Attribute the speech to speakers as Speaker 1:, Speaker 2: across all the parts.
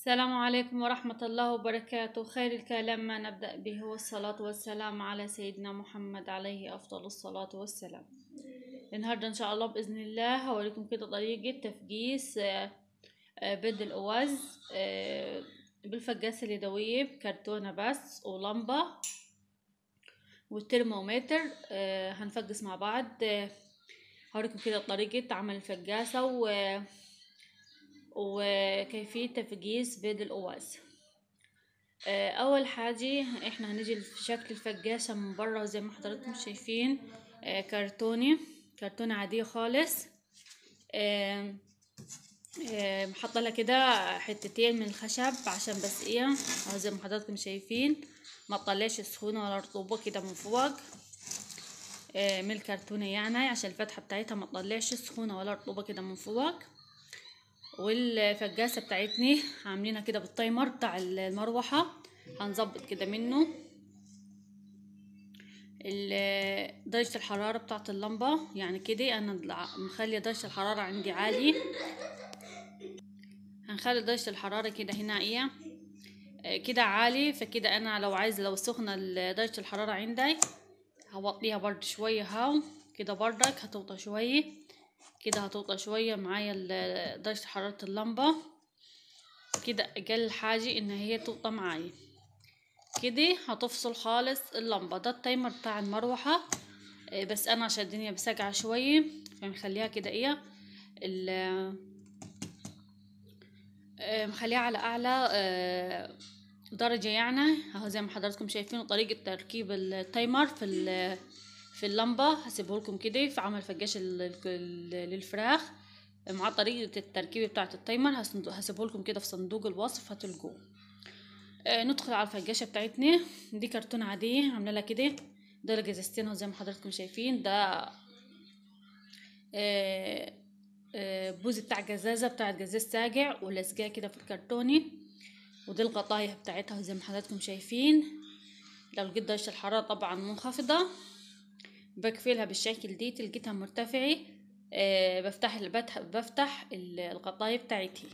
Speaker 1: السلام عليكم ورحمة الله وبركاته خير الكلام ما نبدأ به والصلاة والسلام على سيدنا محمد عليه أفضل الصلاة والسلام النهاردة إن شاء الله بإذن الله هوريكم كده طريقة تفقيس آه، آه، بيض الأوز آه، بالفقاسة اليدوية بكرتونة بس ولمبة والترمومتر آه، هنفقس مع بعض آه، هوريكم كده طريقة عمل الفقاسة و وكيفية تفقيس بيض القواز آه، أول حاجة احنا هنيجي في شكل الفقاسة من برا زي ما حضراتكم شايفين آه، كرتوني كرتونة عادية خالص آه، آه، حاطة لها كده حتتين من الخشب عشان بس ايه أهو زي ما حضراتكم شايفين ما تطلعش سخونة ولا رطوبة كده من فوق آه، من الكرتونة يعني عشان الفتحة بتاعتها ما تطلعش سخونة ولا رطوبة كده من فوق والفقاسة بتاعتني عاملينها كده بالتايمر بتاع المروحة هنظبط كده منه ال- درجة الحرارة بتاعة اللمبة يعني كده أنا الع- مخلية درجة الحرارة عندي عالي هنخلي درجة الحرارة كده هنا ايه آه، كده عالي فكده أنا لو عايزة لو سخنة ال- درجة الحرارة عندي هوطيها برد شوية هاو كده بردك هتوطى شوية كده هتوطى شوية معايا ال- درجة حرارة اللمبة كده أقل حاجة إن هي توطى معايا كده هتفصل خالص اللمبة ده التايمر بتاع المروحة آه، بس أنا عشان الدنيا بسقعة شوية فمخليها كده إيه ال آه، مخليها على أعلى آه، درجة يعني اهو زي ما حضراتكم شايفين طريقة تركيب التايمر في ال- في اللمبة هسيبه لكم كده في عمل فقاش ال- ال- للفراخ مع طريقة التركيب بتاعة التايمر هسيبه لكم كده في صندوق الوصف هتلقوه آه، ندخل على الفقاشة بتاعتنا دي كرتونة عادية عاملة لها كده ده الجزازتين اهو زي ما حضراتكم شايفين ده آه، آه، بوز بتاع جزازة بتاع جزاز ساقع ولزقاه كده في الكرتوني ودي الغطاية بتاعتها زي ما حضراتكم شايفين لو لقيت درجة الحرارة طبعا منخفضة بقفلها بالشكل دي تلقيتها مرتفعة آه بفتح بفتح, بفتح ال- الغطاية بتاعتي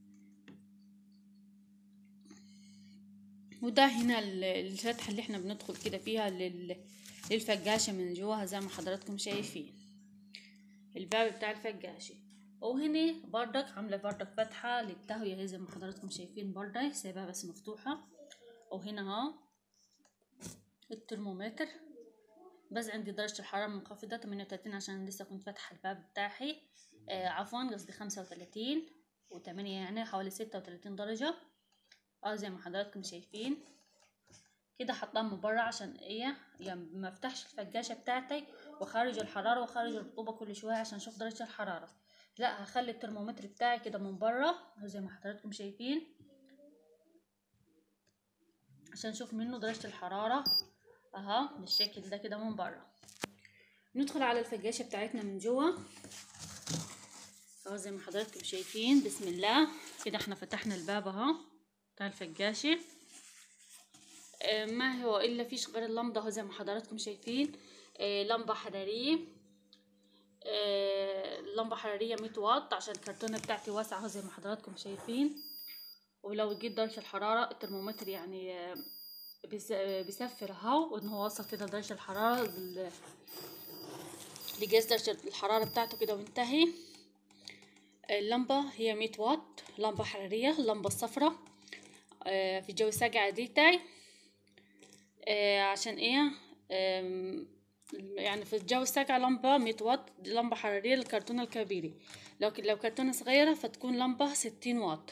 Speaker 1: وده هنا ال- الفتحة اللي احنا بندخل كده فيها لل- للفقاشة من جواها زي ما حضراتكم شايفين الباب بتاع الفقاشة وهنا بردك عاملة بردك فتحة للتهوية هي زي ما حضراتكم شايفين بردك سايباها بس مفتوحة وهنا اهو الترمومتر بس عندي درجة الحرارة منخفضة تمانية وتلاتين عشان لسه كنت فاتحة الباب بتاعي آه عفوا قصدي خمسة وتلاتين وتمانية يعني حوالي ستة وتلاتين درجة اه زي ما حضراتكم شايفين كده حطاه من برا عشان ايه يعني ما افتحش الفقاشة بتاعتي وخارج الحرارة وخارج الرطوبة كل شوية عشان اشوف درجة الحرارة لا هخلي الترمومتر بتاعي كده من برا أهو زي ما حضراتكم شايفين عشان اشوف منه درجة الحرارة اها بالشكل ده كده من برا ندخل على الفقاشة بتاعتنا من جوا اهو زي ما حضراتكم شايفين بسم الله كده احنا فتحنا الباب اهو بتاع الفقاشة آه، ما هو الا فيش غير اللمبة اهو زي ما حضراتكم شايفين آه، لمبة حرارية آه، لمبة حرارية 100 واط عشان الكرتونة بتاعتي واسعة اهو زي ما حضراتكم شايفين ولو جيت درجة الحرارة الترمومتر يعني آه، بيس- آه، بيسفر اهو وان هو وصل كده درجة الحرارة ال- لقياس درجة الحرارة بتاعته كده وانتهي اللمبة هي 100 واط لمبة حرارية اللمبة الصفراء آه، في الجو الساقع ديتاي آه، عشان ايه آم، يعني في الجو الساقع لمبة 100 واط دي لمبة حرارية للكرتونة الكبيرة لكن لو كرتونة صغيرة فتكون لمبة 60 واط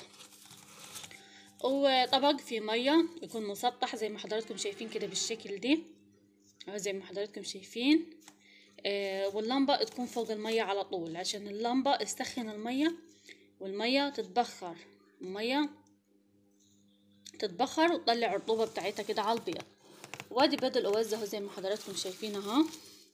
Speaker 1: وطبق فيه مية يكون مسطح زي ما حضراتكم شايفين كده بالشكل دي اهو زي ما حضراتكم شايفين آه واللمبة تكون فوق المية على طول عشان اللمبة تسخن المية والمية تتبخر المية تتبخر وتطلع الرطوبة بتاعتها كده على البيض وادي بيض الأوز اهو زي ما حضراتكم شايفين اهو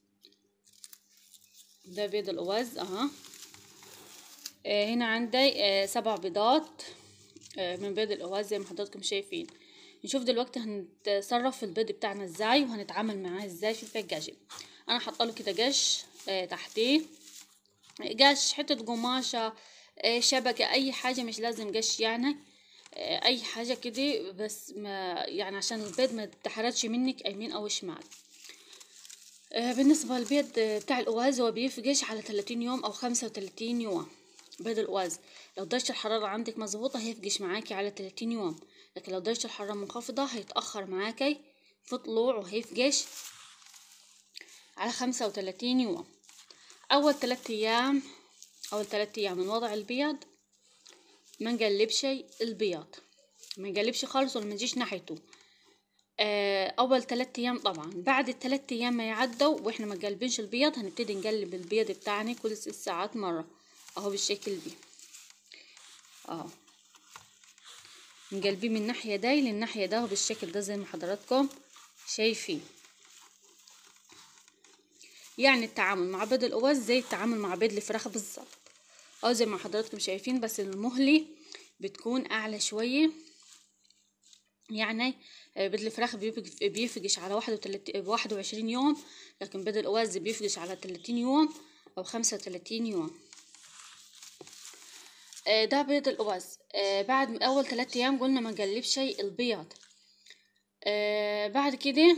Speaker 1: ده بيض الأوز اهو آه هنا عندي آه سبع بيضات آه من بيض الأوز زي ما حضراتكم شايفين نشوف دلوقتي هنتصرف في البيض بتاعنا ازاي وهنتعامل معاه ازاي في الفقاشة انا حاطه كده قش آه تحتيه قش حتة قماشة آه شبكة اي حاجة مش لازم قش يعني آه، اي حاجه كده بس ما يعني عشان البيض ما تحرقش منك يمين او شمال آه، بالنسبه للبيض بتاع القواز هو بيفقش على 30 يوم او 35 يوم بيض القواز لو درجه الحراره عندك مظبوطه هيفقش معاكي على 30 يوم لكن لو درجه الحراره منخفضه هيتاخر معاكي في طلوع وهيفقش على 35 يوم اول ثلاثة ايام اول ثلاثة ايام من وضع البيض ما نقلبش البيض ما نقلبش خالص ولا ما نجيش ناحيته آه، اول ثلاثة ايام طبعا بعد الثلاث ايام ما يعدوا واحنا ما قلبنش البيض هنبتدي نقلب البيض بتاعنا كل ست ساعات مرة اهو بالشكل دي اهو نقلبيه من الناحية دي للناحية ده بالشكل ده زي ما حضراتكم شايفين يعني التعامل مع بيض القواز زي التعامل مع بيض الفراخ بالظبط او زي ما حضراتكم شايفين بس المهلي بتكون اعلى شوية يعني بيض الفراخ بيفقش على واحد وعشرين يوم لكن بيض القواز بيفقش على تلاتين يوم او خمسة وتلاتين يوم ده بيض القواز بعد اول تلات ايام قلنا ما نقلبش البيض بعد كده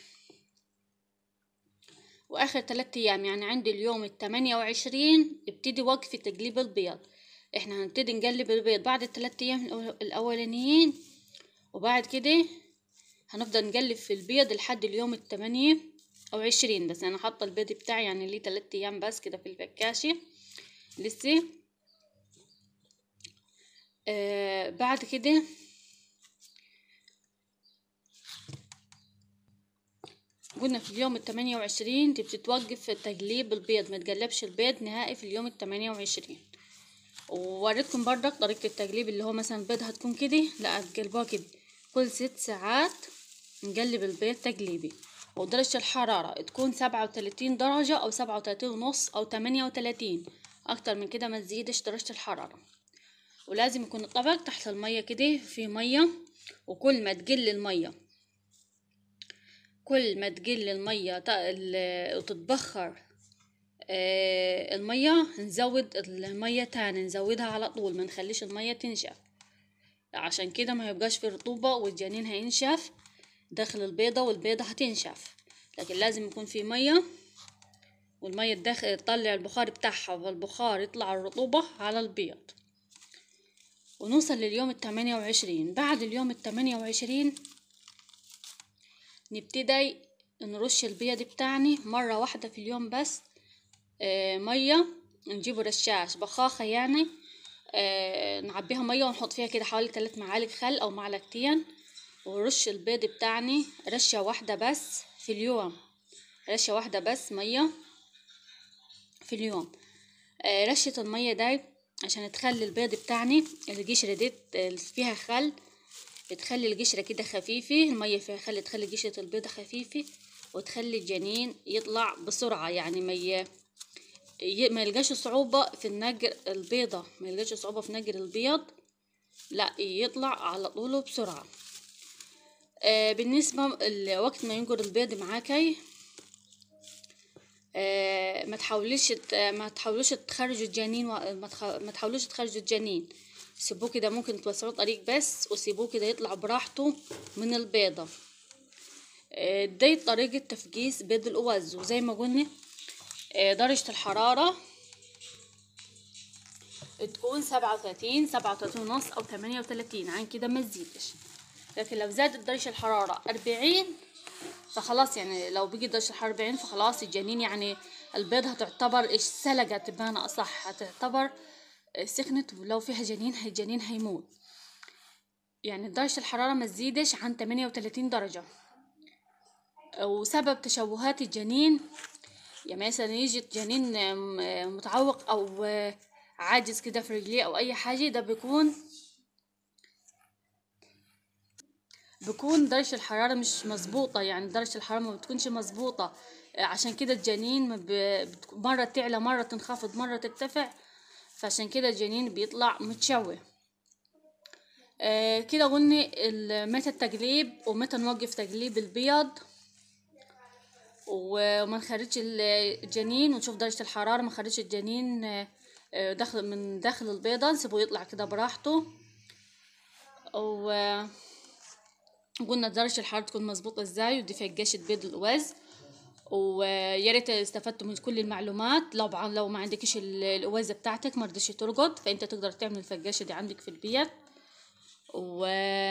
Speaker 1: واخر تلات ايام يعني عند اليوم التمانية وعشرين ابتدي وقفي تقليب البيض احنا هنبتدي نقلب البيض بعد التلات ايام الاولانيين وبعد كده هنفضل نقلب في البيض لحد اليوم التمانية او عشرين بس انا حاطه البيض بتاعي يعني ليه تلات ايام بس كده في الفكاشة لسه آه بعد كده قلنا في اليوم التمانية وعشرين تبتدي توقف في تقليب البيض ما تقلبش البيض نهائي في اليوم التمانية وعشرين ووريتكم برضك طريقة التقليب اللي هو مثلا البيض هتكون كده لا تقلبوها كده كل ست ساعات نقلب البيض تقليبي ودرجة الحرارة تكون سبعة وتلاتين درجة أو سبعة وتلاتين ونص أو تمانية وتلاتين أكتر من كده ما تزيدش درجة الحرارة ولازم يكون الطبق تحت المية كده في مية وكل ما تقل المية كل ما تقل المية وتتبخر آه المية نزود المية تاني نزودها على طول ما نخليش المية تنشف عشان كده ما يبقاش في رطوبة والجنين هينشف داخل البيضة والبيضة هتنشف لكن لازم يكون في مية والمية تدخل تطلع البخار بتاعها والبخار يطلع الرطوبة على البيض ونوصل لليوم التمانية وعشرين بعد اليوم التمانية وعشرين نبتدي نرش البيض بتاعنا مرة واحدة في اليوم بس آه مية نجيبه رشاش بخاخة يعني آه نعبيها مية ونحط فيها كده حوالي تلات معالق خل أو معلقتين ونرش البيض بتاعنا رشة واحدة بس في اليوم رشة واحدة بس مية في اليوم آه رشة المية دي عشان تخلي البيض بتاعنا القشرة دي فيها خل بتخلي القشرة كده خفيفة المية فيها خل تخلي قشرة البيضة خفيفة وتخلي الجنين يطلع بسرعة يعني ما ي... ما يلقاش صعوبة في النقر البيضة ما يلقاش صعوبة في نقر البيض لا يطلع على طوله بسرعة آه بالنسبة لوقت ما ينقر البيض معاكي آه ما تحاوليش ما تحاولوش تخرجوا الجنين ما, تخ... ما تحاولوش تخرجوا الجنين سيبوه كده ممكن توسعوا طريق بس وسيبوه كده يطلع براحته من البيضة آه دي طريقة تفقيس بيض الأوز وزي ما قلنا آه درجة الحرارة تكون سبعة وتلاتين سبعة وتلاتين ونص أو تمانية وتلاتين عن كده ما تزيدش لكن لو زادت درجة الحرارة أربعين فخلاص يعني لو بقي درجة الحرارة أربعين فخلاص الجنين يعني البيض هتعتبر إيش سلقت بمعنى أصح هتعتبر سخنت ولو فيها جنين الجنين هيموت يعني درجة الحرارة ما تزيدش عن تمانية وتلاتين درجة وسبب تشوهات الجنين يعني مثلا يجي جنين متعوق أو عاجز كده في رجليه أو أي حاجة ده بيكون بكون درجة الحرارة مش مظبوطة يعني درجة الحرارة ما بتكونش مظبوطة عشان كده الجنين مرة تعلى مرة تنخفض مرة ترتفع فعشان كده الجنين بيطلع متشوه آه كده قلنا متى التقليب ومتى نوقف تقليب البيض وما نخرجش الجنين ونشوف درجة الحرارة ما نخرجش الجنين داخل من داخل البيضة نسيبه يطلع كده براحته و قلنا درجة الحرارة تكون مظبوطة ازاي ودي فقاشة بيض الأوز ويا ريت استفدتوا من كل المعلومات لو بع... لو ما عندكش ال- الأوزة بتاعتك ما رضيش ترقد فانت تقدر تعمل الفقاشة دي عندك في البيت و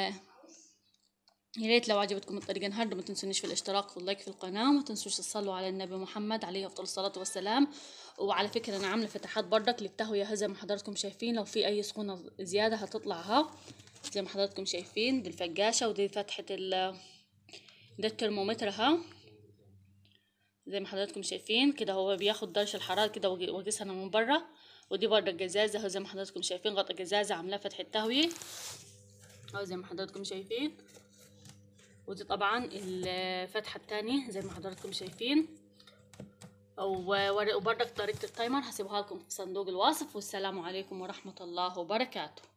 Speaker 1: يا ريت لو عجبتكم الطريقة النهاردة ما تنسونيش في الاشتراك واللايك في القناة وما تنسوش تصلوا على النبي محمد عليه أفضل الصلاة والسلام وعلى فكرة أنا عاملة فتحات بردك للتهوية زي ما حضراتكم شايفين لو في أي سخونة زيادة هتطلع ها زي ما حضراتكم شايفين دي الفقاشة ودي فتحة ال ده الترمومتر ها زي ما حضراتكم شايفين كده هو بياخد درجة الحرارة كده وقي- وقيسها أنا من برا ودي برضه الجزازة اهو زي ما حضراتكم شايفين غطا جزازة عاملاه فتحة تهوية اهو زي ما حضراتكم شايفين ودي طبعا الفتحة التانية زي ما حضراتكم شايفين و- وبرضك طريقة التايمر هسيبها لكم في صندوق الوصف والسلام عليكم ورحمة الله وبركاته